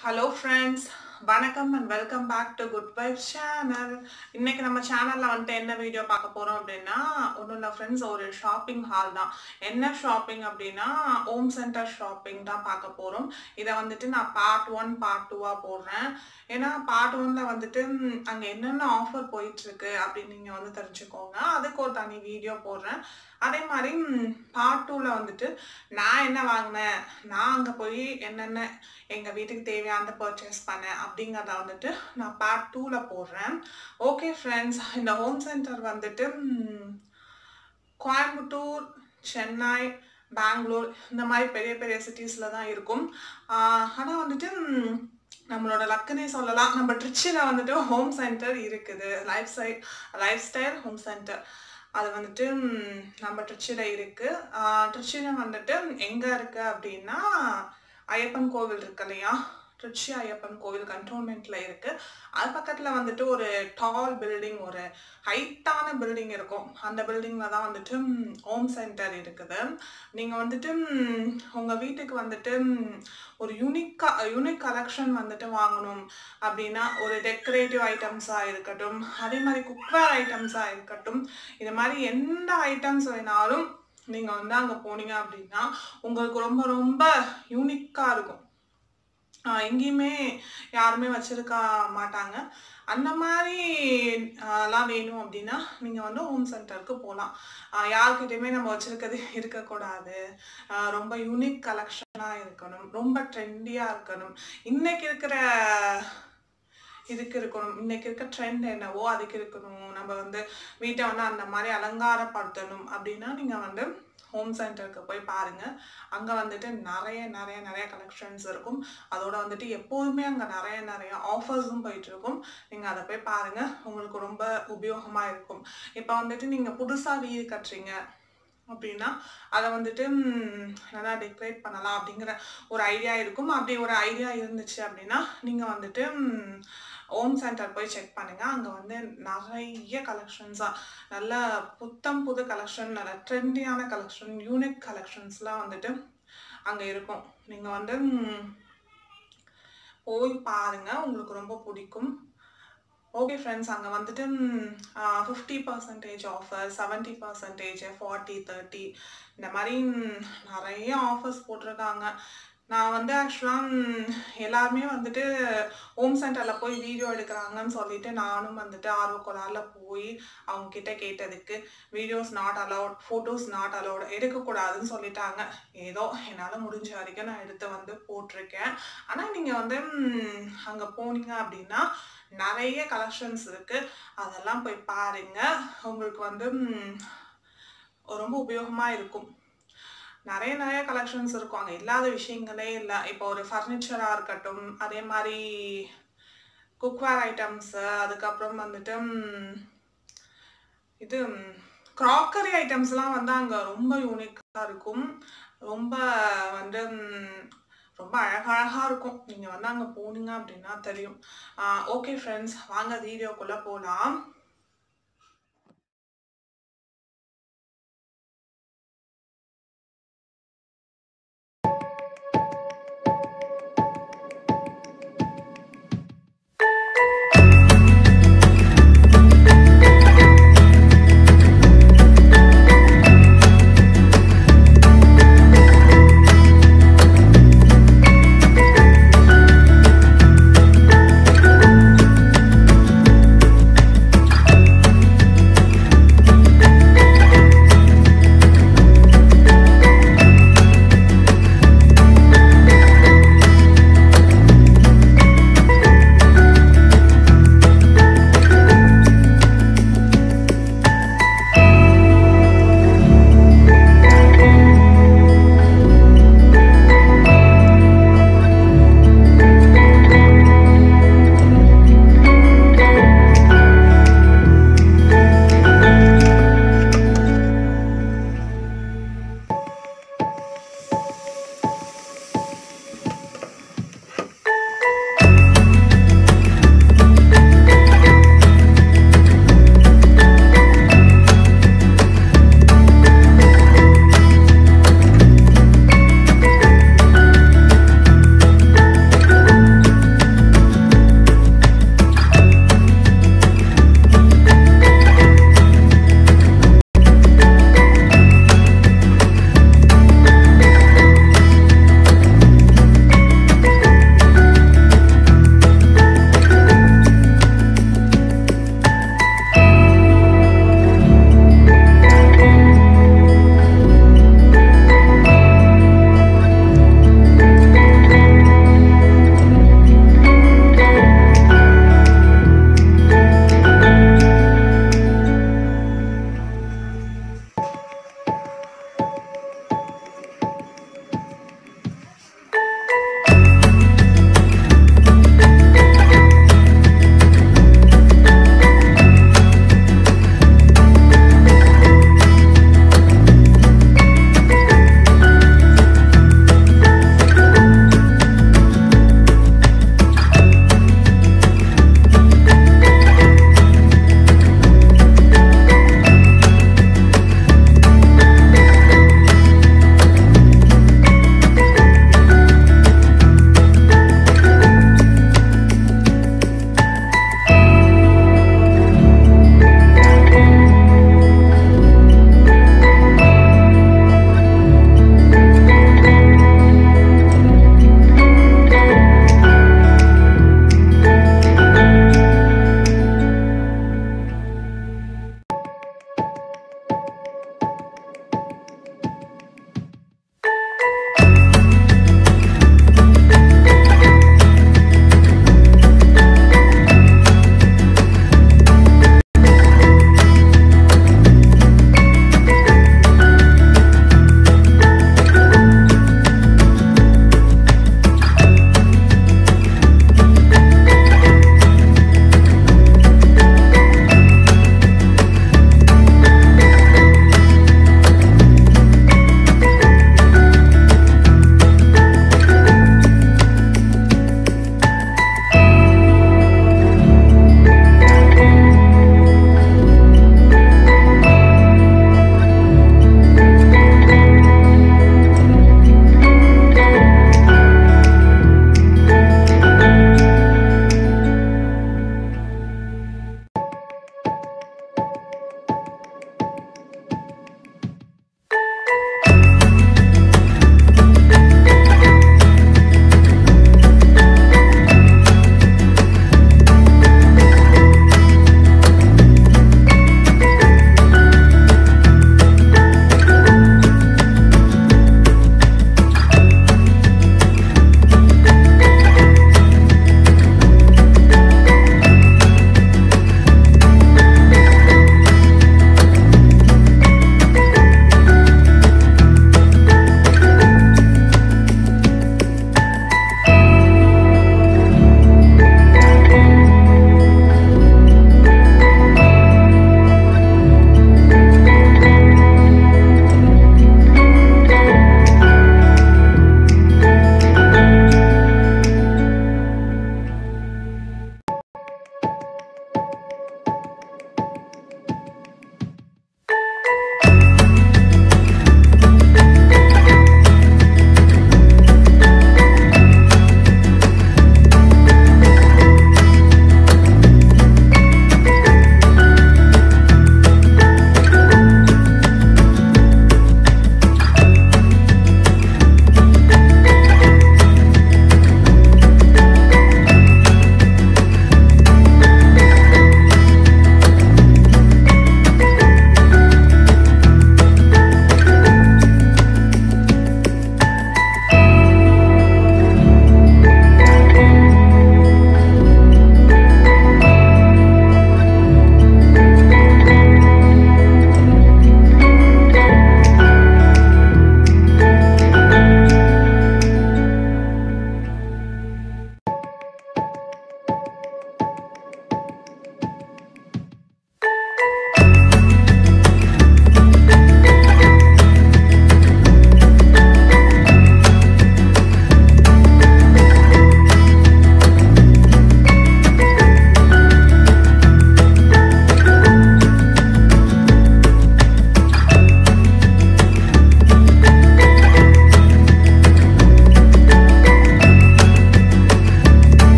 hello friends வணக்கம் and welcome back to Good Vibe channel இன்னைக்கு நம்ம சேனல்ல வந்துட்டு என்ன வீடியோ பார்க்க போறோம் அப்படின்னா ஒன்றும் இல்லை ஃப்ரெண்ட்ஸ் ஒரு ஷாப்பிங் ஹால் தான் என்ன ஷாப்பிங் அப்படின்னா ஹோம் சென்டர் ஷாப்பிங் தான் பார்க்க போறோம் இதை வந்துட்டு நான் பார்ட் ஒன் பார்ட் டூவா போடுறேன் ஏன்னா பார்ட் ஒன்ல வந்துட்டு ம், அங்க என்னென்ன ஆஃபர் போயிட்டு இருக்கு அப்படின்னு நீங்க வந்து தெரிஞ்சுக்கோங்க அதுக்கு ஒரு தனி வீடியோ போடுறேன் அதே மாதிரி பார்ட் டூல வந்துட்டு நான் என்ன வாங்கினேன் நான் அங்க போய் என்னென்ன எங்க வீட்டுக்கு தேவையானதை பர்ச்சேஸ் பண்ணேன் அப்படிங்கிறத வந்துட்டு நான் பார்ட் டூல போடுறேன் ஓகே ஃப்ரெண்ட்ஸ் இந்த ஹோம் சென்டர் வந்துட்டு ம், கோயம்புத்தூர் சென்னை பெங்களூர் இந்த மாதிரி பெரிய பெரிய சிட்டிஸில் தான் இருக்கும் ஆனால் வந்துட்டு ம், நம்மளோட லக்குனே சொல்லலாம் நம்ம ட்ரிச்சியில் வந்துட்டு ஹோம் சென்டர் இருக்குது lifestyle lifestyle home centre அது வந்துட்டு ம், நம்ம ட்ரிச்சியில் இருக்குது ட்ரிச்சியில் வந்துட்டு எங்கே இருக்குது அப்படின்னா ஐயப்பன் கோவில் இருக்கு இல்லையா ட்ரிச்சி ஐயப்பன் கோவில் கண்டோன்மெண்ட்ல இருக்கு அது பக்கத்துல வந்துட்டு ஒரு டால் பில்டிங் ஒரு ஹைட்டான பில்டிங் இருக்கும் அந்த பில்டிங்ல தான் வந்துட்டு ஹோம் சென்டர் இருக்குது நீங்க வந்துட்டு ம், உங்க வீட்டுக்கு வந்துட்டு ம், ஒரு யூனிக்கா யூனிக் கலெக்ஷன் வந்துட்டு வாங்கணும் அப்படின்னா ஒரு டெக்கரேட்டிவ் ஐட்டம்ஸா இருக்கட்டும் அதே மாதிரி குக்வேர் ஐட்டம்ஸா இருக்கட்டும் இது மாதிரி எந்த ஐட்டம்ஸ் வேணாலும் நீங்க வந்து அங்க போனீங்க அப்படின்னா உங்களுக்கு ரொம்ப ரொம்ப யூனிக்கா இருக்கும் ஆஹ் எங்கேயுமே யாருமே வச்சிருக்க மாட்டாங்க அந்த மாதிரி ஆஹ் எல்லாம் வேணும் அப்படின்னா நீங்க வந்து ஹோம் சென்டருக்கு போகலாம் யார்கிட்டயுமே நம்ம வச்சிருக்கிறது இருக்கக்கூடாது ஆஹ் ரொம்ப யூனிக் கலெக்ஷனா இருக்கணும் ரொம்ப ட்ரெண்டியா இருக்கணும் இன்னைக்கு இருக்கிற இதுக்கு இருக்கணும் இன்னைக்கு இருக்க ட்ரெண்ட் என்னவோ அதுக்கு இருக்கணும் நம்ம வந்து வீட்டை வந்து அந்த மாதிரி அலங்காரப்படுத்தணும் அப்படின்னா நீங்க வந்து ஹோம் சென்டருக்கு போய் பாருங்க அங்க வந்துட்டு நிறைய நிறைய நிறைய கலெக்ஷன்ஸ் இருக்கும் அதோட வந்துட்டு எப்போதுமே அங்க நிறைய நிறைய ஆஃபர்ஸும் போயிட்டு இருக்கும் நீங்க அதை போய் பாருங்க உங்களுக்கு ரொம்ப உபயோகமா இருக்கும் இப்போ வந்துட்டு நீங்க புதுசா வீடு கட்டுறீங்க அப்படின்னா அதை வந்துட்டு ம், நல்லா டெக்கரேட் பண்ணலாம் அப்படிங்கிற ஒரு ஐடியா இருக்கும் அப்படி ஒரு ஐடியா இருந்துச்சு அப்படின்னா நீங்க வந்துட்டு ஹோம் சென்டர் போய் செக் பண்ணுங்க அங்க வந்து நிறைய கலெக்ஷன்ஸா நல்ல புத்தம் புது கலெக்ஷன் நல்ல ட்ரெண்டியான கலெக்ஷன் யூனிக் கலெக்ஷன்ஸ்லாம் வந்துட்டு அங்க இருக்கும் நீங்க வந்து ம், போய் பாருங்க உங்களுக்கு ரொம்ப பிடிக்கும் ஓகே ஃப்ரெண்ட்ஸ் அங்கே வந்துட்டு fifty percentage offer seventy percentage forty thirty இந்த மாதிரி ம், நிறைய ஆஃபர்ஸ் போட்டிருக்காங்க நான் வந்து ஆக்சுவலாக எல்லாருமே வந்துட்டு ஹோம் சென்டரில் போய் வீடியோ எடுக்கிறாங்கன்னு சொல்லிட்டு நானும் வந்துட்டு ஆர்வக்கோளாறில் போய் அவங்க கிட்ட கேட்டதுக்கு videos not allowed photos not allowed எடுக்கக்கூடாதுன்னு சொல்லிட்டாங்க ஏதோ என்னால் முடிஞ்ச வரைக்கும் நான் எடுத்து வந்து போட்டிருக்கேன் ஆனால் நீங்கள் வந்து அங்கே போனீங்க அப்படின்னா நிறைய கலெக்ஷன்ஸ் இருக்கு அதெல்லாம் போய் பாருங்க உங்களுக்கு வந்து ம், ரொம்ப உபயோகமா இருக்கும் நிறைய நிறைய கலெக்ஷன்ஸ் இருக்கும் அங்கே இல்லாத விஷயங்களே இல்லை இப்போ ஒரு ஃபர்னிச்சராக இருக்கட்டும் அதே மாதிரி குக்வேர் ஐட்டம்ஸ் அதுக்கப்புறம் வந்துட்டு ம், இது க்ராக்கரி ஐட்டம்ஸ்லாம் வந்து அங்கே ரொம்ப யூனிக்காக இருக்கும் ரொம்ப வந்து ம், ரொம்ப அழகழகா இருக்கும் நீங்க வந்து அங்க போனீங்க அப்படின்னா தெரியும் ஓகே ஃப்ரெண்ட்ஸ் வாங்க வீடியோக்குள்ள போலாம்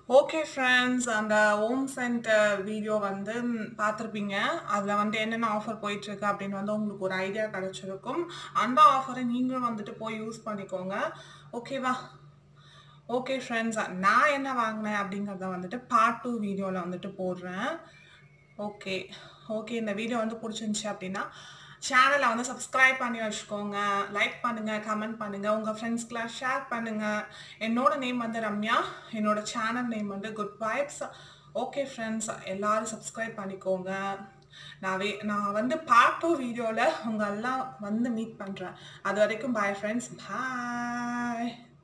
ஓகே ஃப்ரெண்ட்ஸ் அந்த ஹோம் சென்டர் வீடியோ வந்து ம், பார்த்திருப்பீங்க அதில் வந்து என்னென்ன ஆஃபர் போயிட்டுருக்கு அப்படின்னு வந்து உங்களுக்கு ஒரு ஐடியா கிடச்சிருக்கும் அந்த ஆஃபரை நீங்களும் வந்துட்டு போய் யூஸ் பண்ணிக்கோங்க ஓகேவா ஓகே ஃப்ரெண்ட்ஸ் நான் என்ன வாங்கினேன் அப்படிங்கிறத வந்துட்டு பார்ட் டூ வீடியோவில் வந்துட்டு போடுறேன் ஓகே ஓகே இந்த வீடியோ வந்து பிடிச்சிருந்துச்சி அப்படின்னா சேனலை வந்து சப்ஸ்கிரைப் பண்ணி வச்சுக்கோங்க லைக் பண்ணுங்கள் கமெண்ட் பண்ணுங்கள் உங்கள் ஃப்ரெண்ட்ஸ்க்கெலாம் ஷேர் பண்ணுங்கள் என்னோட நேம் வந்து ரம்யா என்னோட சேனல் நேம் வந்து குட் வைப்ஸ் ஓகே ஃப்ரெண்ட்ஸ் எல்லாரும் சப்ஸ்கிரைப் பண்ணிக்கோங்க நான் வே நான் வந்து பார்ட் டூ வீடியோவில் உங்கள் எல்லாம் வந்து மீட் பண்ணுறேன் அது வரைக்கும் பாய் ஃப்ரெண்ட்ஸ் பாய்